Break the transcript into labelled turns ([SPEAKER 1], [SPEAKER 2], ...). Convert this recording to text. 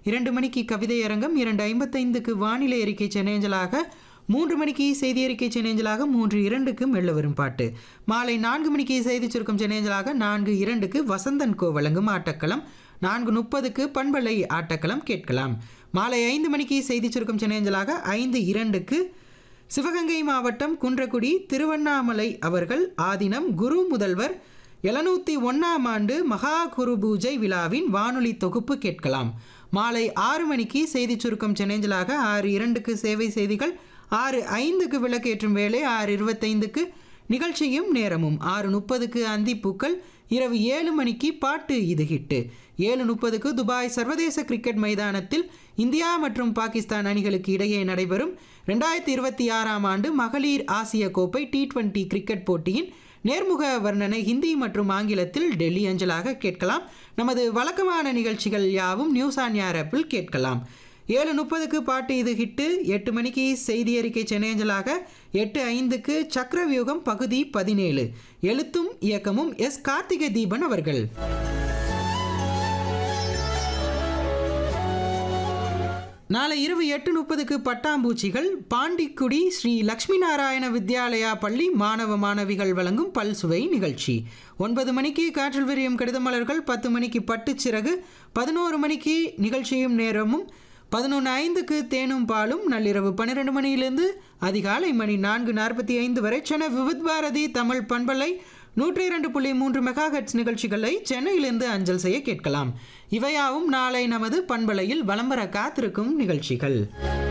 [SPEAKER 1] இரண்டு மணிக்கு கவிதை அரங்கம் இரண்டு ஐம்பத்தைந்துக்கு வானிலை அறிக்கை சென்னையஞ்சலாக மூன்று மணிக்கு செய்தி அறிக்கை சென்னையஞ்சலாக மூன்று இரண்டுக்கு மெல்ல வரும் பாட்டு மாலை நான்கு மணிக்கு செய்தி சுருக்கம் சென்னையஞ்சலாக நான்கு இரண்டுக்கு வசந்தன் கோ வழங்கும் ஆட்டக்களம் நான்கு முப்பதுக்கு பண்பலை ஆட்டக்களம் கேட்கலாம் மாலை ஐந்து மணிக்கு செய்தி சுருக்கம் சென்னையஞ்சலாக ஐந்து இரண்டுக்கு சிவகங்கை மாவட்டம் குன்றக்குடி திருவண்ணாமலை அவர்கள் ஆதினம் குரு முதல்வர் எழுநூற்றி ஒன்றாம் ஆண்டு மகா குரு பூஜை விழாவின் வானொலி தொகுப்பு கேட்கலாம் மாலை ஆறு மணிக்கு செய்தி சுருக்கம் சென்னேஞ்சலாக ஆறு இரண்டுக்கு சேவை செய்திகள் ஆறு ஐந்துக்கு விளக்கேற்றும் வேலை ஆறு இருபத்தைந்துக்கு நிகழ்ச்சியும் நேரமும் ஆறு முப்பதுக்கு அந்திப்பூக்கள் இரவு ஏழு மணிக்கு பாட்டு இது ஹிட்டு ஏழு முப்பதுக்கு துபாய் சர்வதேச கிரிக்கெட் மைதானத்தில் இந்தியா மற்றும் பாகிஸ்தான் அணிகளுக்கு இடையே நடைபெறும் ரெண்டாயிரத்தி இருபத்தி ஆறாம் ஆண்டு மகளிர் ஆசிய கோப்பை டி டுவெண்டி கிரிக்கெட் போட்டியின் நேர்முக வர்ணனை ஹிந்தி மற்றும் ஆங்கிலத்தில் டெல்லி அஞ்சலாக கேட்கலாம் நமது வழக்கமான நிகழ்ச்சிகள் யாவும் நியூஸ் ஆன் ஏர் ஆப்பில் கேட்கலாம் ஏழு முப்பதுக்கு பாட்டு இது ஹிட்டு எட்டு மணிக்கு செய்தி அறிக்கை சென்னை அஞ்சலாக எட்டு ஐந்துக்கு சக்கரவியூகம் பகுதி பதினேழு எழுத்தும் இயக்கமும் எஸ் கார்த்திகை தீபன் அவர்கள் நாளை இரவு எட்டு முப்பதுக்கு பட்டாம்பூச்சிகள் பாண்டிக்குடி ஸ்ரீ லக்ஷ்மி நாராயண வித்யாலயா பள்ளி மாணவ மாணவிகள் வழங்கும் பல்சுவை நிகழ்ச்சி ஒன்பது மணிக்கு காற்றில் விரியும் கடிதமலர்கள் பத்து மணிக்கு பட்டுச்சிறகு பதினோரு மணிக்கு நிகழ்ச்சியும் நேரமும் பதினொன்று ஐந்துக்கு தேனும் பாலும் நள்ளிரவு பன்னிரெண்டு மணியிலிருந்து அதிகாலை மணி நான்கு நாற்பத்தி ஐந்து வரை சென்னை விவித் பாரதி தமிழ் பண்பலை நூற்றி இரண்டு புள்ளி மூன்று மெகா ஹெட்ஸ் நிகழ்ச்சிகளை சென்னையிலிருந்து அஞ்சல் செய்ய கேட்கலாம் இவையாவும் நாளை நமது பண்பலையில் வலம் வர காத்திருக்கும் நிகழ்ச்சிகள்